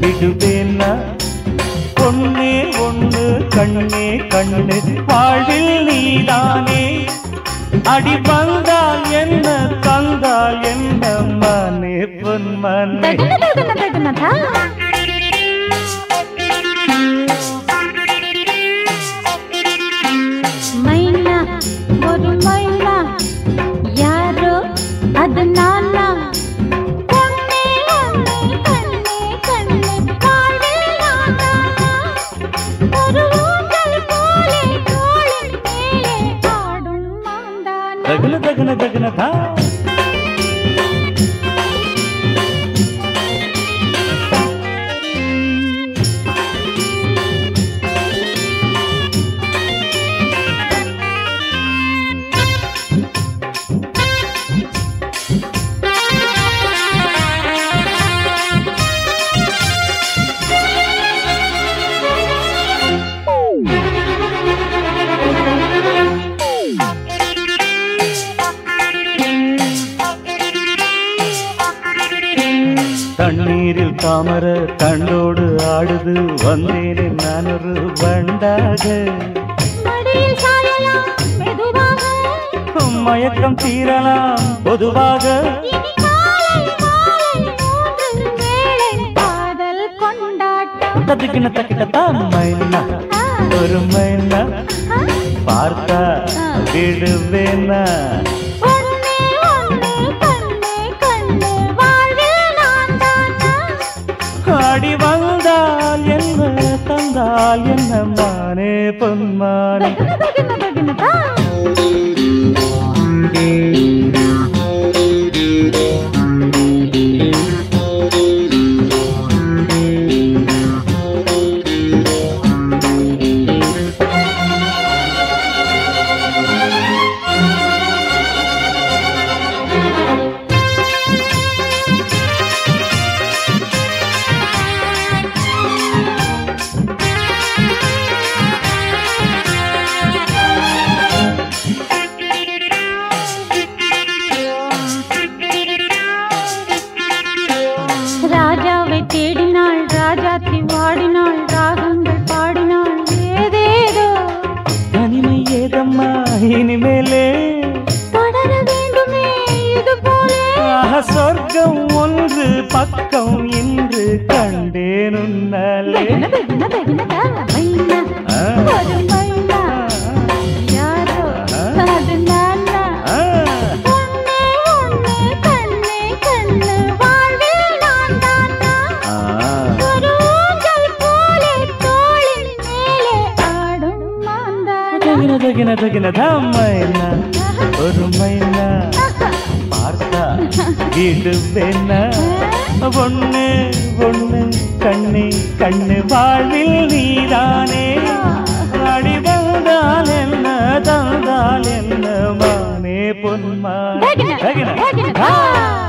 விடுவேன்னா பொண்ணே ஒண்ணு கண்ணே கண்ணு வாழ்வில் நீதானே அடி வந்தால் என்ன தந்தால் என்ன மனே பொன்மனே தகுன தகுன தகுனதா மைனா ஒரு மைனா யாரோ அது நானா பொன்னே ஒன்னே கண்ணே கண்ணே வாழ்வில் நானா ஒரு ஊஞ்சல் போலே தோளின் மேலே ஆடும் மாந்தானா தகுன தகுன தகுனதா தண்ணீரில் தாமர கண்டோடு ஆடுது வந்தேனே நான் ஒரு வண்டாக மடியில் சாயலாம் மெதுவாக மயக்கம் தீரலாம் பொதுவாக இனி காலை மாலை மூன்று வேளை காதல் கொண்டாட்டம் தத்துக்கின தக்கிட்டத்தான் மைனா ஆ, ஒரு மைனா ஆ, பார்த்தா விடுவேனா ஒண்ணே ஒண்ணே கண்ணே கண்ணே வாழ்வில் நான் தானா ஆடி வந்தால் என்ன தந்தால் என்ன மானே பொன்மானே தகுன தகுன தகுனதா ராஜாவை தேடினாள் ராஜாத்தி வாடினாள் ராகங்கள் பாடினாள் ஏதேதோ தனிமை ஏதம்மா இனிமேலே தொடர வேண்டுமே இது போலே ஆஹா, சொர்க்கம் ஒன்று பக்கம் இன்று கண்டேன் உன்னாலே தகுன தகுன தகுனதா மைனா ஆ. ஒரு மைனா யாரோ ஆ. அது நானா ஆ, ஒண்ணே ஒண்ணே கண்ணே கண்ணு வாழ்வில் நான் தானா ஆ. ஒரு ஊஞ்சல் போலே தோளின் மேலே ஆடும் மாந்தானா தகின தகின தகினதா மைனா ஒரு மைனா பார்த்தா விடுவேனா ஒண்ணு ஒண்ணு கண்ணு கண்ணு வாழ்வில் நீதானே அடி வந்தால் என்ன தந்தால் என்ன மானே பொன்மானே தகுன தகின தகுன ஆ